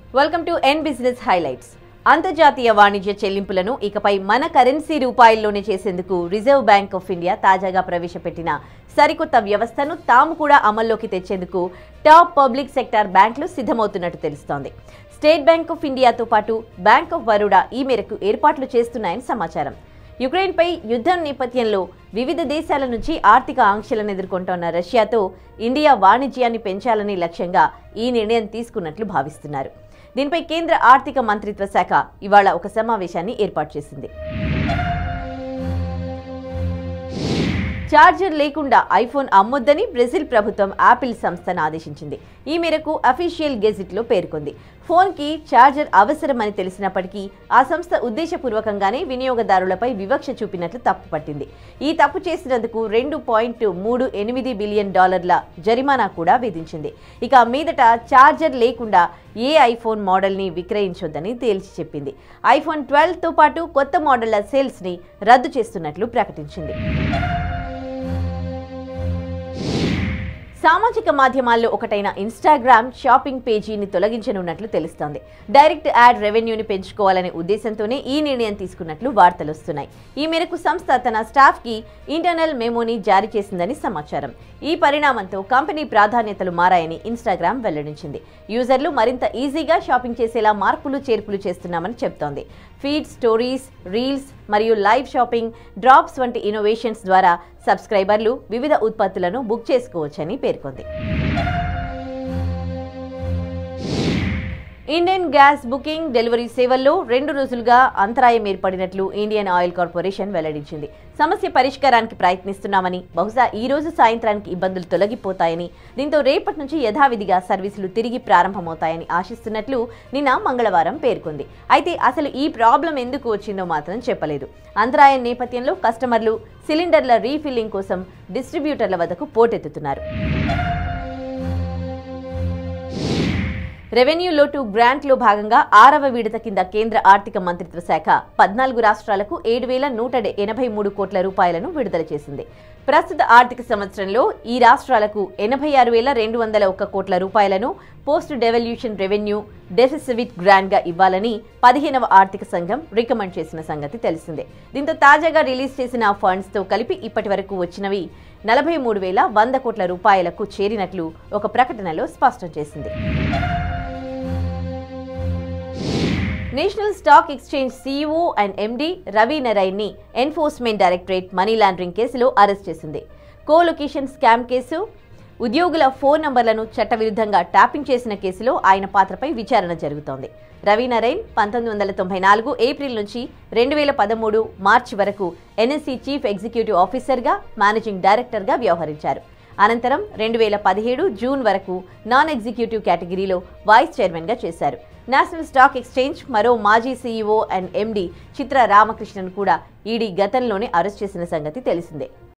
welcome to N business highlights అంతర్జాతీయ వాణిజ్య చెల్లింపులను ఇకపై మన కరెన్సీ రూపాయల్లోనే చేసేందుకు రిజర్వ్ బ్యాంక్ ఆఫ్ ఇండియా తాజాగా ప్రవేశపెట్టిన సరికొత్త వ్యవస్థను తాము కూడా అమల్లోకి తెచ్చేందుకు టాప్ పబ్లిక్ సెక్టార్ బ్యాంకులు సిద్ధమవుతున్నట్టు తెలుస్తోంది స్టేట్ బ్యాంక్ ఆఫ్ ఇండియాతో పాటు బ్యాంక్ ఆఫ్ బరోడా ఈ మేరకు ఏర్పాట్లు చేస్తున్నాయని సమాచారం యుక్రెయిన్పై యుద్ధం నేపథ్యంలో వివిధ దేశాల నుంచి ఆర్థిక ఆంక్షలను ఎదుర్కొంటోన్న రష్యాతో ఇండియా వాణిజ్యాన్ని పెంచాలని లక్ష్యంగా ఈ నిర్ణయం తీసుకున్నట్లు భావిస్తున్నారు దీనిపై కేంద్ర ఆర్థిక మంత్రిత్వ శాఖ ఇవాళ ఒక సమావేశాన్ని ఏర్పాటు చేసింది ఛార్జర్ లేకుండా ఐఫోన్ అమ్మొద్దని బ్రెజిల్ ప్రభుత్వం యాపిల్ సంస్థను ఆదేశించింది ఈ మేరకు అఫీషియల్ గెజిట్లో పేర్కొంది ఫోన్కి ఛార్జర్ అవసరమని తెలిసినప్పటికీ ఆ సంస్థ ఉద్దేశపూర్వకంగానే వినియోగదారులపై వివక్ష చూపినట్లు తప్పు పట్టింది ఈ తప్పు చేసినందుకు రెండు పాయింట్ మూడు ఎనిమిది బిలియన్ డాలర్ల జరిమానా కూడా విధించింది ఇక మీదట ఛార్జర్ లేకుండా ఏ ఐఫోన్ మోడల్ని విక్రయించొద్దని తేల్చి చెప్పింది ఐఫోన్ ట్వెల్వ్తో పాటు కొత్త మోడళ్ల సేల్స్ని రద్దు చేస్తున్నట్లు ప్రకటించింది సామాజిక మాధ్యమాల్లో ఒకటైన ఇన్స్టాగ్రామ్ షాపింగ్ పేజీని తొలగించనున్నట్లు తెలుస్తోంది డైరెక్ట్ యాడ్ రెవెన్యూని పెంచుకోవాలనే ఉద్దేశంతోనే ఈ నిర్ణయం తీసుకున్నట్లు వార్తలు వస్తున్నాయి ఈ మేరకు సంస్థ తన స్టాఫ్కి ఇంటర్నల్ మెమోని జారీ చేసిందని సమాచారం ఈ పరిణామంతో కంపెనీ ప్రాధాన్యతలు మారాయని ఇన్స్టాగ్రామ్ వెల్లడించింది యూజర్లు మరింత ఈజీగా షాపింగ్ చేసేలా మార్పులు చేర్పులు చేస్తున్నామని చెప్తోంది ఫీడ్ స్టోరీస్ రీల్స్ మరియు లైవ్ షాపింగ్ డ్రాప్స్ వంటి ఇన్నోవేషన్స్ ద్వారా సబ్స్క్రైబర్లు వివిధ ఉత్పత్తులను బుక్ చేసుకోవచ్చని పేర్కొంది ఇండియన్ గ్యాస్ బుకింగ్ డెలివరీ సేవల్లో రెండు రోజులుగా అంతరాయం ఏర్పడినట్లు ఇండియన్ ఆయిల్ కార్పొరేషన్ వెల్లడించింది సమస్య పరిష్కారానికి ప్రయత్నిస్తున్నామని బహుశా ఈ రోజు సాయంత్రానికి ఇబ్బందులు తొలగిపోతాయని దీంతో రేపటి నుంచి యథావిధిగా సర్వీసులు తిరిగి ప్రారంభమవుతాయని ఆశిస్తున్నట్లు నిన్న మంగళవారం పేర్కొంది అయితే అసలు ఈ ప్రాబ్లం ఎందుకు వచ్చిందో మాత్రం చెప్పలేదు అంతరాయం నేపథ్యంలో కస్టమర్లు సిలిండర్ల రీఫిల్లింగ్ కోసం డిస్ట్రిబ్యూటర్ల వద్దకు పోటెత్తుతున్నారు రెవెన్యూ లోటు గ్రాంట్లో భాగంగా ఆరవ విడత కింద కేంద్ర ఆర్థిక మంత్రిత్వ శాఖ పద్నాలుగు రాష్ట్రాలకు ఏడు వేల నూట ఎనభై మూడు కోట్ల రూపాయలను విడుదల చేసింది ప్రస్తుత ఆర్థిక సంవత్సరంలో ఈ రాష్ట్రాలకు ఎనభై ఆరు వేల రెండు వందల ఒక్క కోట్ల రూపాయలను పోస్ట్ డెవల్యూషన్ రెవెన్యూ డెఫిసివిట్ గ్రాంట్గా ఇవ్వాలని పదిహేనవ ఆర్థిక సంఘం రికమెండ్ చేసిన సంగతి తెలిసిందే దీంతో తాజాగా రిలీజ్ చేసిన ఫండ్స్తో కలిపి ఇప్పటి వరకు వచ్చినవి నలభై మూడు వేల వంద కోట్ల రూపాయలకు చేరినట్లు ఒక ప్రకటనలో స్పష్టం చేసింది national stock exchange CEO and MD Ravi Narain ని ఎన్ఫోర్స్మెంట్ డైరెక్టరేట్ మనీ లాండరింగ్ కేసులో అరెస్ట్ చేసింది కోలొకేషన్ స్కామ్ కేసు ఉద్యోగుల ఫోన్ నంబర్లను చట్టవిరుద్ధంగా ట్యాపింగ్ చేసిన కేసులో ఆయన పాత్రపై విచారణ జరుగుతోంది రవి నరైన్ పంతొమ్మిది వందల తొంభై నాలుగు ఏప్రిల్ నుంచి రెండు వేల పదమూడు మార్చి వరకు ఎన్ఎస్సీ చీఫ్ ఎగ్జిక్యూటివ్ ఆఫీసర్గా మేనేజింగ్ డైరెక్టర్గా వ్యవహరించారు అనంతరం రెండు వేల పదిహేడు జూన్ వరకు నాన్ ఎగ్జిక్యూటివ్ కేటగిరీలో వైస్ చైర్మన్గా చేశారు నేషనల్ స్టాక్ ఎక్స్చేంజ్ మరో మాజీ CEO and MD Chitra Ramakrishna కూడా ఈడీ గతంలోనే అరెస్ట్ చేసిన సంగతి తెలిసిందే